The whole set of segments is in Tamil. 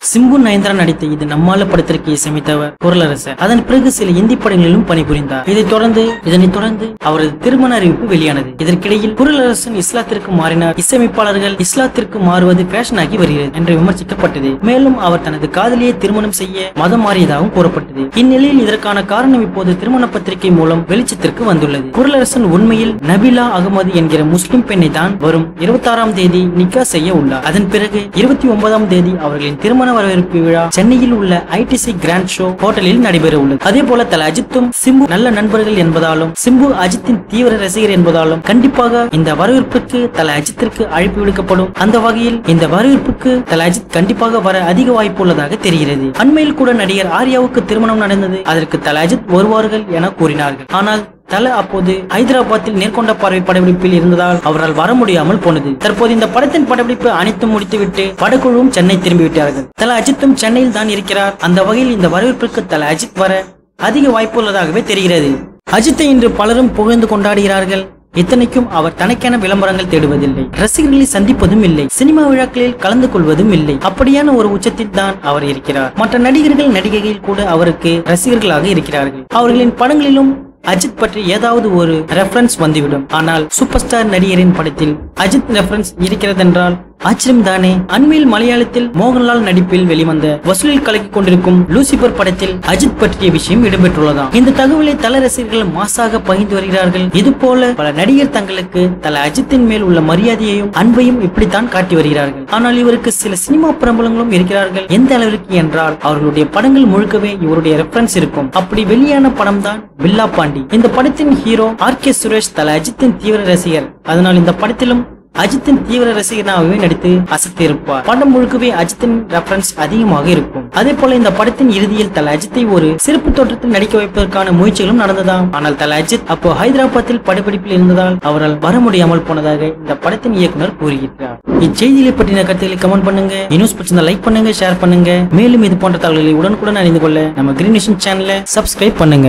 சிம்பு நயன்தாரா நடித்த இது நம்மால படத்திற்கு இசையமைத்தவர் பொருளரசர் அதன் பிறகு சில இந்தி படங்களிலும் பணிபுரிந்தார் இதைத் தொடர்ந்து இதனைத் தொடர்ந்து அவரது திருமண அறிவிப்பு வெளியானது இதற்கிடையில் பொருளரசன் இஸ்லாத்திற்கு மாறினார் இசையமைப்பாளர்கள் இஸ்லாத்திற்கு மாறுவது ஃபேஷன் ஆகி வருகிறது என்று விமர்சிக்கப்பட்டது மேலும் அவர் தனது காதலியை திருமணம் செய்ய மதம் மாறியதாகவும் கூறப்பட்டது இந்நிலையில் இதற்கான காரணம் இப்போது திருமண பத்திரிகை மூலம் வெளிச்சத்திற்கு வந்துள்ளது பொருளரசன் உண்மையில் நபிலா அகமது என்கிற முஸ்லிம் பெண்ணை தான் வரும் இருபத்தாறாம் தேதி நிக்கா செய்ய உள்ளார் அதன் பிறகு இருபத்தி ஒன்பதாம் தேதி அவர்களின் திருமண வரவேற்பு விழா சென்னையில் உள்ள ஐடிசி கிராண்ட் ஷோ ஹோட்டலில் நடைபெற உள்ளது அதே போல தல அஜித்தும் சிம்பு நல்ல நண்பர்கள் என்பதாலும் சிம்பு அஜித்தின் தீவிர ரசிகர் என்பதாலும் கண்டிப்பாக இந்த வரவேற்புக்கு தல அஜித்திற்கு அழைப்பு விடுக்கப்படும் அந்த வகையில் இந்த வரவேற்புக்கு தல அஜித் கண்டிப்பாக வர அதிக வாய்ப்பு உள்ளதாக தெரிகிறது அண்மையில் கூட நடிகர் ஆர்யாவுக்கு திருமணம் நடந்தது அதற்கு தல அஜித் வருவார்கள் என கூறினார்கள் ஆனால் தல அப்போது ஹைதராபாத்தில் நேர்கொண்ட பார்வை படப்பிடிப்பில் இருந்ததால் அவரால் வர முடியாமல் போனது தற்போது இந்த படத்தின் படப்பிடிப்பு அனைத்தும் முடித்துவிட்டு படக்குழுவும் சென்னை திரும்பிவிட்டார்கள் தல அஜித்தும் சென்னையில் தான் இருக்கிறார் அந்த வகையில் இந்த வரவேற்பிற்கு தல அஜித் வர அதிக வாய்ப்பு உள்ளதாகவே தெரிகிறது அஜித்தை இன்று பலரும் புகழ்ந்து கொண்டாடுகிறார்கள் இத்தனைக்கும் அவர் தனக்கென விளம்பரங்கள் தேடுவதில்லை ரசிகர்களை சந்திப்பதும் இல்லை சினிமா விழாக்களில் கலந்து கொள்வதும் இல்லை அப்படியான ஒரு உச்சத்தில் தான் அவர் இருக்கிறார் மற்ற நடிகர்கள் நடிகைகள் கூட அவருக்கு ரசிகர்களாக இருக்கிறார்கள் அவர்களின் படங்களிலும் அஜித் பற்றி ஏதாவது ஒரு ரெஃபரன்ஸ் வந்துவிடும் ஆனால் சூப்பர் ஸ்டார் நடிகரின் படத்தில் அஜித் ரெஃபரன்ஸ் இருக்கிறதென்றால் ஆச்சரியம் தானே அண்மையில் மலையாளத்தில் மோகன்லால் நடிப்பில் வெளிவந்த வசூலில் கலக்கிக் கொண்டிருக்கும் லூசிபர் படத்தில் அஜித் பற்றிய விஷயம் இடம்பெற்றுள்ளதாம் இந்த தகவலை தல ரசிகர்கள் மாசாக பகிர்ந்து வருகிறார்கள் இது போல பல நடிகர் தங்களுக்கு தல அஜித்தின் மேல் உள்ள மரியாதையையும் அன்பையும் இப்படித்தான் காட்டி வருகிறார்கள் ஆனால் இவருக்கு சில சினிமா பிரபலங்களும் இருக்கிறார்கள் எந்த அளவிற்கு என்றால் அவர்களுடைய படங்கள் முழுக்கவே இவருடைய ரெஃபரன்ஸ் இருக்கும் அப்படி வெளியான படம் தான் பில்லா பாண்டி இந்த படத்தின் ஹீரோ ஆர் கே சுரேஷ் தல அஜித்தின் தீவிர ரசிகர் அதனால் இந்த படத்திலும் அஜித்தின் தீவிர ரசிகனாகவே நடித்து அசத்தி இருப்பார் படம் முழுக்கவே அஜித்தின் ரெஃபரன்ஸ் அதிகமாக இருக்கும் அதே போல இந்த படத்தின் இறுதியில் தல அஜித்தை ஒரு சிறப்பு தோற்றத்தில் நடிக்க வைப்பதற்கான முயற்சிகளும் நடந்ததாம் ஆனால் தல அஜித் அப்போ ஹைதராபாத்தில் படப்பிடிப்பில் இருந்ததால் அவரால் வர முடியாமல் போனதாக இந்த படத்தின் இயக்குனர் கூறுகிறார் இச்செய்திகளை பற்றின கருத்துக்களை கமெண்ட் பண்ணுங்க நியூஸ் பிடிச்சிருந்தா லைக் பண்ணுங்க ஷேர் பண்ணுங்க மேலும் இது போன்ற தகவல்களை உடனுக்குடன் அறிந்து கொள்ள நம்ம கிரீன் நேஷன் சேனலை சப்ஸ்கிரைப் பண்ணுங்க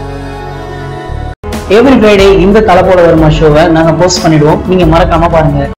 எவ்ரி ஃப்ரைடே இந்த தலைப்போட வருமா ஷோவை நாங்க போஸ்ட் பண்ணிடுவோம் நீங்க மறக்காம பாருங்க